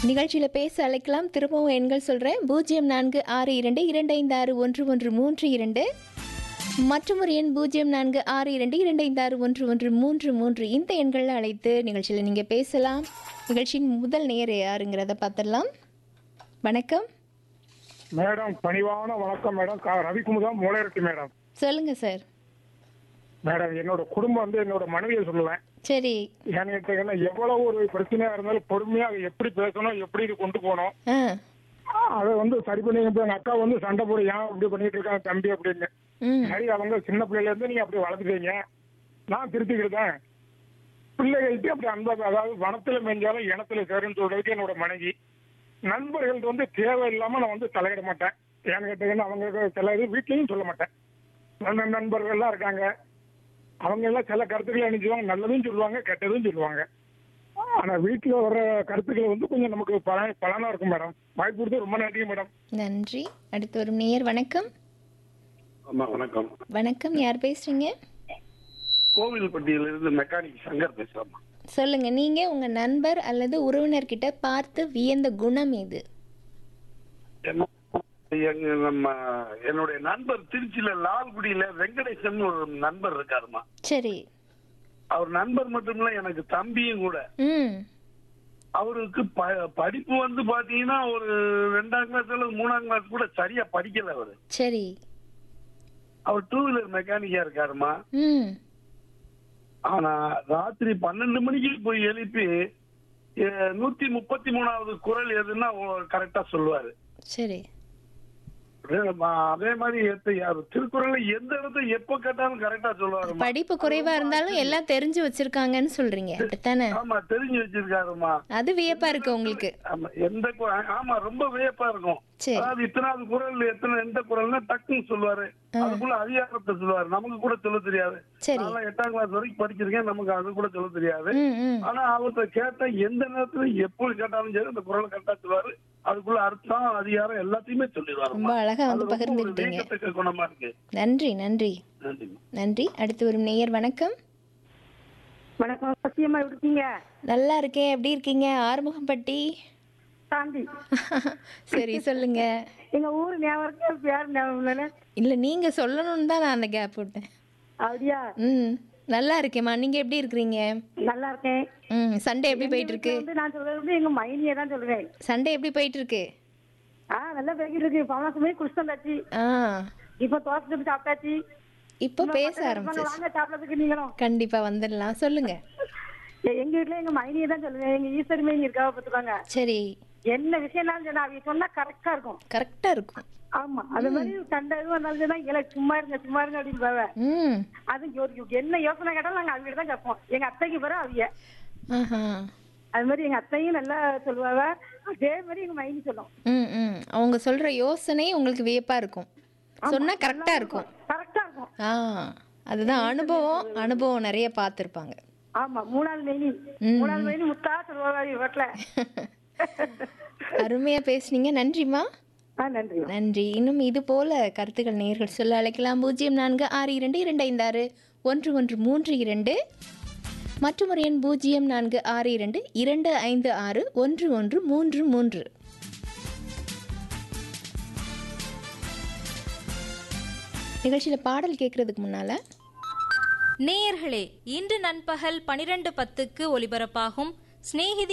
நிகழ்ச்சியில் பேச அழைக்கலாம் திரும்பவும் எண்கள் சொல்கிறேன் பூஜ்ஜியம் நான்கு ஆறு இரண்டு இரண்டு ஐந்து ஆறு ஒன்று ஒன்று மூன்று இரண்டு மற்றும் ஒரு எண் பூஜ்ஜியம் நான்கு ஆறு இரண்டு இரண்டு ஐந்து ஆறு ஒன்று ஒன்று மூன்று மூன்று இந்த எண்களில் அழைத்து நிகழ்ச்சியில் நீங்கள் பேசலாம் நிகழ்ச்சியின் முதல் நேர் யாருங்கிறத பார்த்துடலாம் வணக்கம் மேடம் பணிவான வணக்கம் மேடம் கா ரவிக்குமுதா மூளைரட்டி மேடம் சொல்லுங்கள் சார் மேடம் என்னோட குடும்பம் வந்து என்னோட மனைவியை சொல்லுவேன் சரி ஏன்னு கேட்டீங்கன்னா எவ்வளவு ஒரு பிரச்சனையா இருந்தாலும் பொறுமையா அதை எப்படி பேசணும் எப்படி இது கொண்டு போகணும் ஆ அதை வந்து சரி பண்ணி இப்ப எங்க அக்கா வந்து சண்டை போடு ஏன் இப்படி பண்ணிட்டு இருக்காங்க தம்பி அப்படின்னு ம் சரி அவங்க சின்ன பிள்ளையில இருந்து நீங்க அப்படி வளர்த்துட்டீங்க நான் திருத்திக்கிட்டேன் பிள்ளைகள்கிட்ட அப்படி அந்த அதாவது வனத்துல மேஞ்சாலும் இனத்துல சேருன்னு சொல்றதுக்கு என்னோட மனைவி நண்பர்கள்ட்ட வந்து தேவையில்லாம நான் வந்து தலையிட மாட்டேன் ஏன்னு கேட்டீங்கன்னா அவங்க சில இது வீட்லயும் சொல்ல மாட்டேன் நல்ல நண்பர்கள்லாம் இருக்காங்க அவங்க எல்லாம் சில கருத்துக்களை அணிஞ்சுவாங்க நல்லதும் சொல்லுவாங்க கெட்டதும் சொல்லுவாங்க ஆனா வீட்டுல வர்ற கருத்துக்கள் வந்து கொஞ்சம் நமக்கு பல பலனா இருக்கும் மேடம் வாய்ப்பு கொடுத்து ரொம்ப நன்றி மேடம் நன்றி அடுத்து வரும் நேயர் வணக்கம் ஆமா வணக்கம் வணக்கம் யார் பேசுறீங்க கோவில்பட்டியிலிருந்து மெக்கானிக் சங்கர் பேசுறேம்மா சொல்லுங்க நீங்க உங்க நண்பர் அல்லது உறவினர்கிட்ட பார்த்து வியந்த குணம் எது என்ன- எங்க நம்ம என்னுடைய நண்பர் திருச்சியில லால்குடியில வெங்கடேசன் ஒரு நண்பர் இருக்காருமா சரி அவர் நண்பர் மட்டுமில்ல எனக்கு தம்பியும் கூட ம் அவருக்கு ப- படிப்பு வந்து பாத்தீங்கன்னா ஒரு ரெண்டாம் கிளாஸ் அல்லது மூணாம் கிளாஸ் கூட சரியா படிக்கல அவரு சரி அவர் டூ வீலர் மெக்கானிக்கா இருக்காருமா ம் ஆனா ராத்திரி பன்னெண்டு மணிக்கு போய் எழுப்பி எ, நூத்தி முப்பத்தி மூணாவது குரல் எதுன்னா கரெக்டா சொல்லுவாரு சரி அதே- அதே மாதிரி எத்த- யாரு திருக்குறள்ல எந்த இடத்த எப்ப கேட்டாலும் கரெக்டா சொல்லுவாருமா படிப்பு குறைவா இருந்தாலும் எல்லாம் தெரிஞ்சு வச்சிருக்காங்கன்னு சொல்றீங்க அப்படித்தானே ஆமா தெரிஞ்சு வச்சிருக்காருமா அது வியப்பா இருக்கு உங்களுக்கு ஆமா எந்த கு- ஆமா ரொம்ப வியப்பா இருக்கும் சரி அதாவது இத்தனாவது குரல் எத்தனை எந்த குரல்னா டக்குன்னு சொல்லுவாரு அதுக்குள்ள அதிகாரத்தை சொல்லுவாரு நமக்கு கூட சொல்ல தெரியாது சரி நான் எட்டாம் கிளாஸ் வரைக்கும் படிச்சிருக்கேன் நமக்கு அது கூட சொல்ல தெரியாது ம் ம் ஆனா அவர்கிட்ட கேட்டா எந்த நேரத்துல எப்போ கேட்டாலும் சரி அந்த குரல் கரெக்டா சொல்லுவாரு அதுக்குள்ள அர்த்தம் அதிகாரம் எல்லாத்தையுமே ரொம்ப சொல்லிடுவாரு அழகா வந்து பகிர்ந்துக்கிட்டீங்க வீக்கத்துக்கு குணமா இருக்கு நன்றி நன்றி நன்றி நன்றி அடுத்து வரும் நேயர் வணக்கம் வணக்கம் சத்தியமா எப்படி இருக்கீங்க நல்லா இருக்கேன் எப்படி இருக்கீங்க ஆறுமுகம்பட்டி சாந்தி சரி சொல்லுங்க எங்க ஊர் ஞாபகம் இருக்கு பேர் ஞாபகம் இல்லைன்னு இல்ல நீங்க சொல்லணும்னு தான் நான் அந்த கேப் விட்டேன் அப்படியா ம் நல்லா இருக்கேம்மா நீங்க எப்படி இருக்கிறீங்க நல்லா இருக்கேன் ம் சண்டே எப்படி போயிட்டு இருக்கு வீட்டுல வந்து நான் சொல்றது வந்து எங்க மைனியை தான் சொல்லுவேன் சண்டே எப்படி போயிட்டு இருக்கு ஆ நல்லா போய்கிட்டு இருக்கு பவனாசமே குடிச்சு வந்தாச்சு ஆ இப்ப தோசை சுட்டு சாப்பிட்டாச்சு இப்போ பேச வாங்க, ஆரம்பிச்சிச்சு வாங்க சாப்பிடறதுக்கு நீங்களும் கண்டிப்பா வந்துடலாம் சொல்லுங்க எ- எங்க வீட்டுல எங்க மைனியை தான் சொல்லுவேன் எங்க ஈஸ்வரி மைனி இருக்காவ பார்த்துக்கோங்க சரி என்ன விஷயம்னாலும் சொன்னா அவங்க சொன்னா கரெக்டா இருக்கும் கரெக்டா இருக்கும் ஆமா அது மாதிரி சண்டை எதுவும் வந்தாலும் சொன்னா இல்லை சும்மா இருங்க சும்மா இருங்க அப்படின்னு பாவ ம் அது ஒரு- என்ன யோசனை கேட்டாலும் நாங்க அவங்க தான் கேட்போம் எங்க அத்தைக்கு பிறகு அவிய ஆஹா அது மாதிரி எங்க அத்தையும் நல்லா சொல்லுவாங்க அதே மாதிரி எங்க மைனி சொல்லும் ம் ம் அவங்க சொல்ற யோசனை உங்களுக்கு வியப்பா இருக்கும் சொன்னா கரெக்டா இருக்கும் கரெக்டா இருக்கும் ஆ அதுதான் அனுபவம் அனுபவம் நிறைய பார்த்துருப்பாங்க ஆமா மூணாவது மைனி ம். மூணாவது மைனி முத்தா சொல்லுவாங்க வீட்டுல அருமையா பேசுனீங்க நன்றிம்மா ஆ நன்றி நன்றி இன்னும் இது போல கருத்துக்கள் நேர்கள் சொல்ல அழைக்கலாம் பூஜ்ஜியம் நான்கு ஆறு இரண்டு இரண்டு ஐந்து ஆறு ஒன்று ஒன்று மூன்று இரண்டு மற்றும் ஒரு எண் பூஜ்ஜியம் நான்கு ஆறு இரண்டு இரண்டு ஐந்து ஆறு ஒன்று ஒன்று மூன்று மூன்று நிகழ்ச்சியில் பாடல் கேட்கறதுக்கு முன்னால நேயர்களே இன்று நண்பகல் பனிரெண்டு பத்துக்கு ஒலிபரப்பாகும் சிநேகிதி